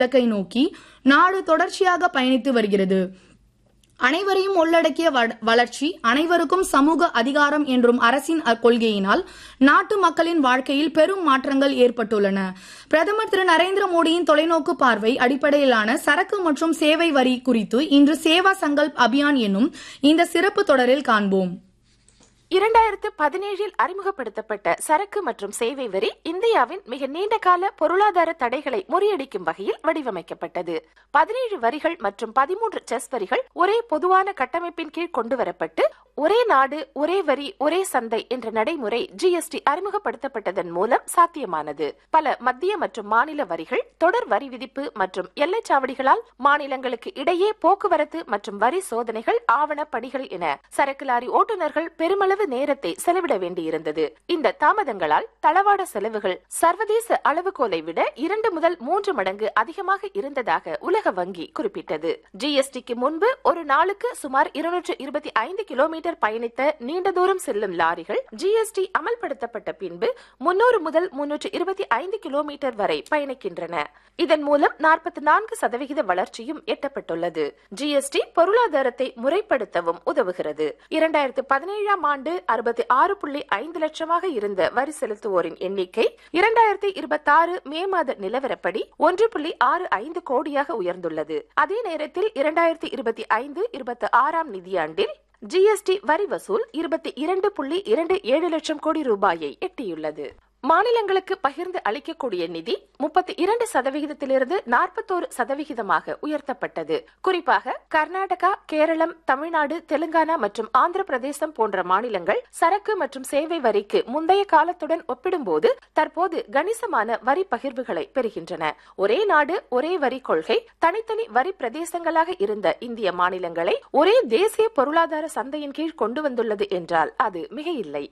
இலக்கை நோக்கி நாடு தொடர்ச்சியாக பயணித்து வருகிறது அனைவரையும் உள்ளடக்கிய வ- வளர்ச்சி அனைவருக்கும் சமூக அதிகாரம் என்றும் அரசின் அ- கொள்கையினால் நாட்டு மக்களின் வாழ்க்கையில் பெரும் மாற்றங்கள் ஏற்பட்டுள்ளன பிரதமர் திரு நரேந்திர மோடியின் தொலைநோக்கு பார்வை அடிப்படையிலான சரக்கு மற்றும் சேவை வரி குறித்து இன்று சேவா சங்கல்ப் அபியான் என்னும் இந்த சிறப்பு தொடரில் காண்போம் இரண்டாயிரத்து பதினேழில் அறிமுகப்படுத்தப்பட்ட சரக்கு மற்றும் சேவை வரி இந்தியாவின் மிக நீண்ட கால பொருளாதார தடைகளை முறியடிக்கும் வகையில் வடிவமைக்கப்பட்டது பதினேழு வரிகள் மற்றும் பதிமூன்று செஸ் வரிகள் ஒரே பொதுவான கட்டமைப்பின் கீழ் கொண்டுவரப்பட்டு ஒரே நாடு ஒரே வரி ஒரே சந்தை என்ற நடைமுறை ஜிஎஸ்டி அறிமுகப்படுத்தப்பட்டதன் மூலம் சாத்தியமானது பல மத்திய மற்றும் மாநில வரிகள் தொடர் வரி விதிப்பு மற்றும் எல்லைச்சாவடிகளால் மாநிலங்களுக்கு இடையே போக்குவரத்து மற்றும் வரி சோதனைகள் ஆவண பணிகள் என சரக்கு லாரி ஓட்டுநர்கள் பெருமளவு நேரத்தை செலவிட வேண்டியிருந்தது இந்த தாமதங்களால் தளவாட செலவுகள் சர்வதேச அளவுகோலை விட இரண்டு முதல் மூன்று மடங்கு அதிகமாக இருந்ததாக உலக வங்கி குறிப்பிட்டது ஜிஎஸ்டிக்கு முன்பு ஒரு நாளுக்கு சுமார் இருநூற்று இருபத்தி ஐந்து கிலோமீட்டர் பயணித்த நீண்ட தூரம் செல்லும் லாரிகள் ஜிஎஸ்டி அமல்படுத்தப்பட்ட பின்பு முன்னூறு முதல் முன்னூற்று இருபத்தி ஐந்து கிலோமீட்டர் வரை பயணிக்கின்றன இதன் மூலம் நாற்பத்தி நான்கு சதவிகித வளர்ச்சியும் எட்டப்பட்டுள்ளது ஜிஎஸ்டி பொருளாதாரத்தை முறைப்படுத்தவும் உதவுகிறது இரண்டாயிரத்து பதினேழாம் ஆண்டு அறுபத்தி ஆறு புள்ளி ஐந்து லட்சமாக இருந்த வரி செலுத்துவோரின் எண்ணிக்கை இரண்டாயிரத்தி இருபத்தாறு மே மாத நிலவரப்படி ஒன்று புள்ளி ஆறு ஐந்து கோடியாக உயர்ந்துள்ளது அதே நேரத்தில் இரண்டாயிரத்தி இருபத்தி ஐந்து இருபத்தி ஆறாம் நிதியாண்டில் ஜிஎஸ்டி வரி வசூல் இருபத்தி இரண்டு புள்ளி இரண்டு ஏழு லட்சம் கோடி ரூபாயை எட்டியுள்ளது மாநிலங்களுக்கு பகிர்ந்து அளிக்கக்கூடிய நிதி முப்பத்தி இரண்டு சதவிகிதத்திலிருந்து நாற்பத்தோரு சதவிகிதமாக உயர்த்தப்பட்டது குறிப்பாக கர்நாடகா கேரளம் தமிழ்நாடு தெலுங்கானா மற்றும் ஆந்திர பிரதேசம் போன்ற மாநிலங்கள் சரக்கு மற்றும் சேவை வரிக்கு முந்தைய காலத்துடன் ஒப்பிடும்போது தற்போது கணிசமான வரி பகிர்வுகளை பெறுகின்றன ஒரே நாடு ஒரே வரி கொள்கை தனித்தனி வரி பிரதேசங்களாக இருந்த இந்திய மாநிலங்களை ஒரே தேசிய பொருளாதார சந்தையின் கீழ் கொண்டு வந்துள்ளது என்றால் அது மிக இல்லை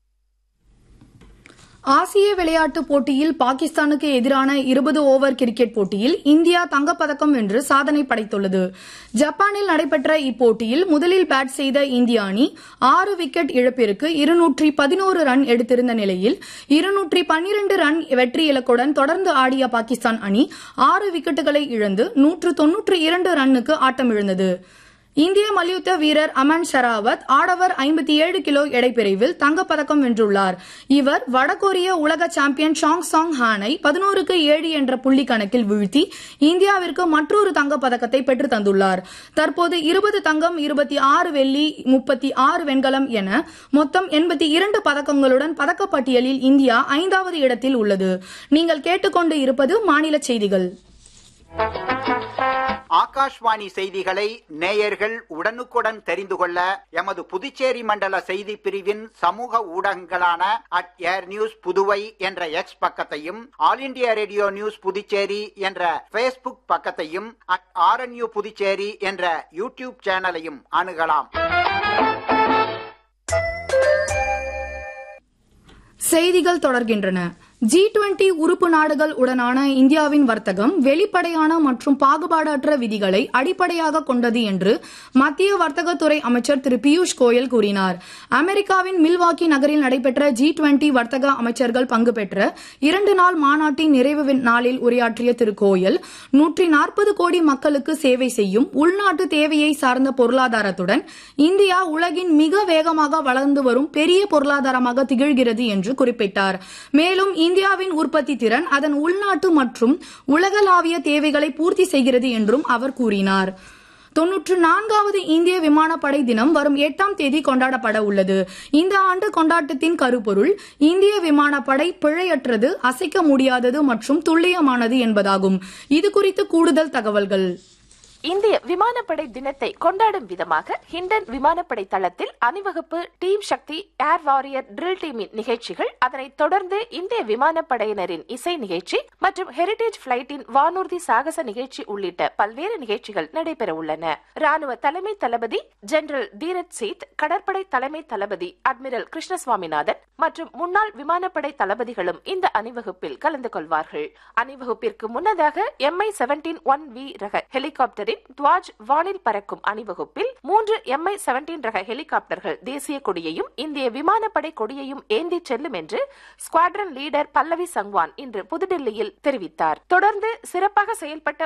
ஆசிய விளையாட்டுப் போட்டியில் பாகிஸ்தானுக்கு எதிரான இருபது ஓவர் கிரிக்கெட் போட்டியில் இந்தியா தங்கப்பதக்கம் வென்று சாதனை படைத்துள்ளது ஜப்பானில் நடைபெற்ற இப்போட்டியில் முதலில் பேட் செய்த இந்திய அணி ஆறு விக்கெட் இழப்பிற்கு இருநூற்றி பதினோரு ரன் எடுத்திருந்த நிலையில் இருநூற்றி பன்னிரண்டு ரன் வெற்றி இலக்குடன் தொடர்ந்து ஆடிய பாகிஸ்தான் அணி ஆறு விக்கெட்டுகளை இழந்து நூற்று தொன்னூற்றி இரண்டு ரன்னுக்கு ஆட்டமிழந்தது இந்திய மல்யுத்த வீரர் அமன் ஷராவத் ஆடவர் 57 கிலோ எடை பிரிவில் தங்கப்பதக்கம் வென்றுள்ளார் இவர் வடகொரிய உலக சாம்பியன் ஷாங் சாங் ஹானை பதினோருக்கு ஏழு என்ற புள்ளி கணக்கில் வீழ்த்தி இந்தியாவிற்கு மற்றொரு தங்கப்பதக்கத்தை பெற்று தந்துள்ளார் தற்போது இருபது தங்கம் இருபத்தி ஆறு வெள்ளி முப்பத்தி ஆறு வெண்கலம் என மொத்தம் எண்பத்தி இரண்டு பதக்கங்களுடன் பதக்கப்பட்டியலில் இந்தியா ஐந்தாவது இடத்தில் உள்ளது நீங்கள் கேட்டுக்கொண்டு இருப்பது மாநில செய்திகள் ஆகாஷ்வாணி செய்திகளை நேயர்கள் உடனுக்குடன் தெரிந்து கொள்ள எமது புதுச்சேரி மண்டல செய்தி பிரிவின் சமூக ஊடகங்களான அட் ஏர் நியூஸ் புதுவை என்ற எக்ஸ் பக்கத்தையும் all India radio news Puducherry என்ற பேஸ்புக் பக்கத்தையும் அட் ஆர்என்யூ புதுச்சேரி என்ற யூடியூப் சேனலையும் அணுகலாம் செய்திகள் தொடர்கின்றன ஜி டுவெண்டி உறுப்பு நாடுகள் உடனான இந்தியாவின் வர்த்தகம் வெளிப்படையான மற்றும் பாகுபாடற்ற விதிகளை அடிப்படையாக கொண்டது என்று மத்திய வர்த்தகத்துறை அமைச்சர் திரு பியூஷ் கோயல் கூறினார் அமெரிக்காவின் மில்வாக்கி நகரில் நடைபெற்ற ஜி டுவெண்டி வர்த்தக அமைச்சர்கள் பங்கு பெற்ற இரண்டு நாள் மாநாட்டின் நிறைவு வி- நாளில் உரையாற்றிய திரு கோயல் நூற்றி நாற்பது கோடி மக்களுக்கு சேவை செய்யும் உள்நாட்டு தேவையை சார்ந்த பொருளாதாரத்துடன் இந்தியா உலகின் மிக வேகமாக வளர்ந்து வரும் பெரிய பொருளாதாரமாக திகழ்கிறது என்று குறிப்பிட்டார் மேலும் இந்தியாவின் உற்பத்தி திறன் அதன் உள்நாட்டு மற்றும் உலகளாவிய தேவைகளை பூர்த்தி செய்கிறது என்றும் அவர் கூறினார் தொன்னூற்று நான்காவது இந்திய விமானப்படை தினம் வரும் எட்டாம் தேதி கொண்டாடப்பட உள்ளது இந்த ஆண்டு கொண்டாட்டத்தின் கருப்பொருள் இந்திய விமானப்படை பிழையற்றது அசைக்க முடியாதது மற்றும் துல்லியமானது என்பதாகும் இது குறித்து கூடுதல் தகவல்கள் இந்திய விமானப்படை தினத்தை கொண்டாடும் விதமாக ஹிண்டன் விமானப்படை தளத்தில் அணிவகுப்பு team Shakti air warrior drill டீமின் நிகழ்ச்சிகள் அதனைத் தொடர்ந்து இந்திய விமானப்படையினரின் இசை நிகழ்ச்சி மற்றும் ஹெரிடேஜ் பிளைட்டின் வானூர்தி சாகச நிகழ்ச்சி உள்ளிட்ட பல்வேறு நிகழ்ச்சிகள் நடைபெற உள்ளன ராணுவ தலைமை தளபதி ஜெனரல் தீரத் சீத் கடற்படை தலைமை தளபதி அட்மிரல் கிருஷ்ணசுவாமிநாதன் மற்றும் முன்னாள் விமானப்படை தளபதிகளும் இந்த அணிவகுப்பில் கலந்து கொள்வார்கள் அணிவகுப்பிற்கு முன்னதாக எம்ஐ செவன்டீன் ஒன் வி ரக ஹெலிகாப்டர் படையினரின் துவாஜ் வானில் பறக்கும் அணிவகுப்பில் மூன்று எம்ஐ செவன்டீன் ரக ஹெலிகாப்டர்கள் தேசிய கொடியையும் இந்திய விமானப்படை கொடியையும் ஏந்தி செல்லும் என்று ஸ்குவாட்ரன் லீடர் பல்லவி சங்வான் இன்று புதுடெல்லியில் தெரிவித்தார் தொடர்ந்து சிறப்பாக செயல்பட்ட